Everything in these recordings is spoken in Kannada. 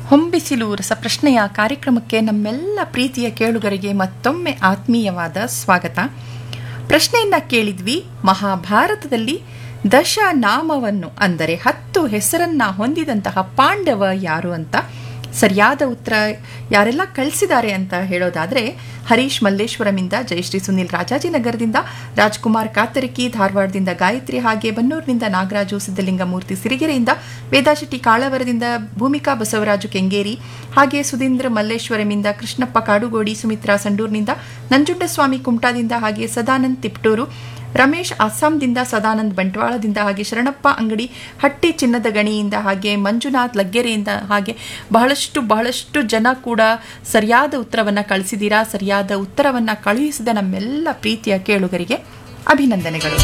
ಹೊಂಬಿಸಿಲು ರಸಪ್ರಶ್ನೆಯ ಕಾರ್ಯಕ್ರಮಕ್ಕೆ ನಮ್ಮೆಲ್ಲ ಪ್ರೀತಿಯ ಕೇಳುಗರಿಗೆ ಮತ್ತೊಮ್ಮೆ ಆತ್ಮೀಯವಾದ ಸ್ವಾಗತ ಪ್ರಶ್ನೆಯನ್ನ ಕೇಳಿದ್ವಿ ಮಹಾಭಾರತದಲ್ಲಿ ದಶ ನಾಮವನ್ನು ಅಂದರೆ ಹತ್ತು ಹೆಸರನ್ನ ಹೊಂದಿದಂತಹ ಪಾಂಡವ ಯಾರು ಅಂತ ಸರಿಯಾದ ಉತ್ತರ ಯಾರೆಲ್ಲ ಕಳಿಸಿದ್ದಾರೆ ಅಂತ ಹೇಳೋದಾದ್ರೆ ಹರೀಶ್ ಮಲ್ಲೇಶ್ವರಮಿಂದ ಜಯಶ್ರೀ ಸುನಿಲ್ ರಾಜಾಜಿನಗರದಿಂದ ರಾಜ್ಕುಮಾರ್ ಕಾತರಕಿ ಧಾರವಾಡದಿಂದ ಗಾಯತ್ರಿ ಹಾಗೆ ಬನ್ನೂರಿನಿಂದ ನಾಗರಾಜು ಸಿದ್ದಲಿಂಗಮೂರ್ತಿ ಸಿರಿಗೆರೆಯಿಂದ ವೇದಾಶೆಟ್ಟಿ ಕಾಳವರದಿಂದ ಭೂಮಿಕಾ ಬಸವರಾಜು ಕೆಂಗೇರಿ ಹಾಗೆ ಸುಧೀಂದ್ರ ಮಲ್ಲೇಶ್ವರಮಿಂದ ಕೃಷ್ಣಪ್ಪ ಕಾಡುಗೋಡಿ ಸುಮಿತ್ರಾ ಸಂಡೂರ್ನಿಂದ ನಂಜುಂಡಸ್ವಾಮಿ ಕುಮಟಾದಿಂದ ಹಾಗೆ ಸದಾನಂದ್ ತಿಪ್ಟೂರು ರಮೇಶ್ ಅಸ್ಸಾಂದಿಂದ ಸದಾನಂದ್ ಬಂಟ್ವಾಳದಿಂದ ಹಾಗೆ ಶರಣಪ್ಪ ಅಂಗಡಿ ಹಟ್ಟಿ ಚಿನ್ನದ ಗಣಿಯಿಂದ ಹಾಗೆ ಮಂಜುನಾಥ್ ಲಗ್ಗೆರೆಯಿಂದ ಹಾಗೆ ಬಹಳಷ್ಟು ಬಹಳಷ್ಟು ಜನ ಕೂಡ ಸರಿಯಾದ ಉತ್ತರವನ್ನು ಕಳಿಸಿದ್ದೀರಾ ಸರಿಯಾದ ಉತ್ತರವನ್ನು ಕಳುಹಿಸಿದ ನಮ್ಮೆಲ್ಲ ಪ್ರೀತಿಯ ಕೇಳುಗರಿಗೆ ಅಭಿನಂದನೆಗಳು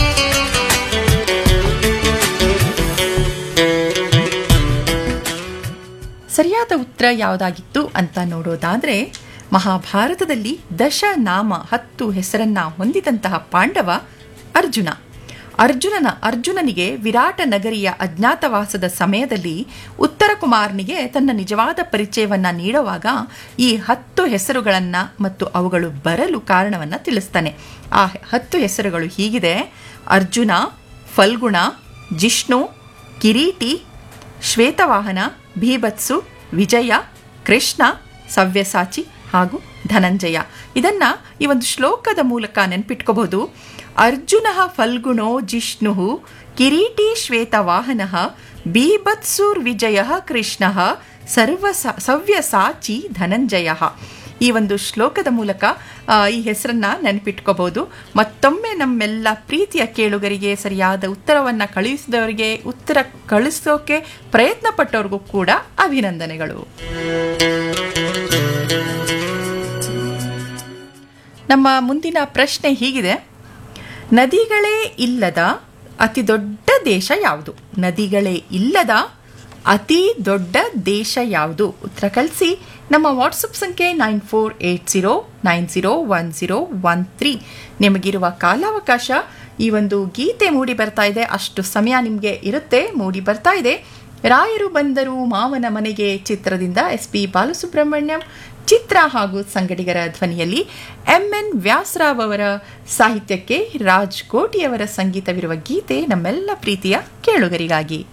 ಸರಿಯಾದ ಉತ್ತರ ಯಾವುದಾಗಿತ್ತು ಅಂತ ನೋಡೋದಾದ್ರೆ ಮಹಾಭಾರತದಲ್ಲಿ ದಶನಾಮ ಹತ್ತು ಹೆಸರನ್ನ ಹೊಂದಿದಂತಹ ಪಾಂಡವ ಅರ್ಜುನ ಅರ್ಜುನನ ಅರ್ಜುನನಿಗೆ ವಿರಾಟ ನಗರಿಯ ಅಜ್ಞಾತವಾಸದ ಸಮಯದಲ್ಲಿ ಉತ್ತರ ಕುಮಾರನಿಗೆ ತನ್ನ ನಿಜವಾದ ಪರಿಚಯವನ್ನ ನೀಡುವಾಗ ಈ ಹತ್ತು ಹೆಸರುಗಳನ್ನ ಮತ್ತು ಅವುಗಳು ಬರಲು ಕಾರಣವನ್ನ ತಿಳಿಸ್ತಾನೆ ಆ ಹತ್ತು ಹೆಸರುಗಳು ಹೀಗಿದೆ ಅರ್ಜುನ ಫಲ್ಗುಣ ಜಿಷ್ಣು ಕಿರೀಟಿ ಶ್ವೇತವಾಹನ ಭೀಭತ್ಸು ವಿಜಯ ಕೃಷ್ಣ ಸವ್ಯಸಾಚಿ ಹಾಗೂ ಧನಂಜಯ ಇದನ್ನ ಈ ಒಂದು ಶ್ಲೋಕದ ಮೂಲಕ ನೆನ್ಪಿಟ್ಕೋಬಹುದು ಅರ್ಜುನ ಫಲ್ಗುಣೋ ಜಿಷ್ಣು ಕಿರೀಟಿ ಶ್ವೇತವಾಹನ ಬೀಭತ್ಸುರ್ ವಿಜಯ ಕೃಷ್ಣ ಸರ್ವ ಸವ್ಯಸಾಚಿ ಧನಂಜಯ ಈ ಒಂದು ಶ್ಲೋಕದ ಮೂಲಕ ಈ ಹೆಸರನ್ನ ನೆನಪಿಟ್ಕೋಬಹುದು ಮತ್ತೊಮ್ಮೆ ನಮ್ಮೆಲ್ಲ ಪ್ರೀತಿಯ ಕೇಳುಗರಿಗೆ ಸರಿಯಾದ ಉತ್ತರವನ್ನು ಕಳುಹಿಸಿದವರಿಗೆ ಉತ್ತರ ಕಳಿಸೋಕೆ ಪ್ರಯತ್ನ ಪಟ್ಟವ್ರಿಗೂ ಕೂಡ ಅಭಿನಂದನೆಗಳು ನಮ್ಮ ಮುಂದಿನ ಪ್ರಶ್ನೆ ಹೀಗಿದೆ ನದಿಗಳೇ ಇಲ್ಲದ ಅತಿ ದೊಡ್ಡ ದೇಶ ಯಾವುದು ನದಿಗಳೇ ಇಲ್ಲದ ಅತಿ ದೊಡ್ಡ ದೇಶ ಯಾವುದು ಉತ್ತರ ಕಳಿಸಿ ನಮ್ಮ ವಾಟ್ಸಪ್ ಸಂಖ್ಯೆ nine four eight zero nine zero one zero one three ನಿಮಗಿರುವ ಕಾಲಾವಕಾಶ ಈ ಒಂದು ಗೀತೆ ಮೂಡಿ ಬರ್ತಾ ಇದೆ ಅಷ್ಟು ಸಮಯ ನಿಮಗೆ ಇರುತ್ತೆ ಮೂಡಿ ಬರ್ತಾ ಇದೆ ರಾಯರು ಬಂದರು ಮಾವನ ಮನೆಗೆ ಚಿತ್ರದಿಂದ ಎಸ್ ಪಿ ಬಾಲಸುಬ್ರಹ್ಮಣ್ಯಂ ಚಿತ್ರ ಹಾಗೂ ಸಂಗಡಿಗರ ಧ್ವನಿಯಲ್ಲಿ ಎಂ ಎನ್ ವ್ಯಾಸರಾವ್ ಅವರ ಸಾಹಿತ್ಯಕ್ಕೆ ರಾಜ್ ಕೋಟಿಯವರ ಸಂಗೀತವಿರುವ ಗೀತೆ ನಮ್ಮೆಲ್ಲ ಪ್ರೀತಿಯ ಕೇಳುಗರಿಗಾಗಿ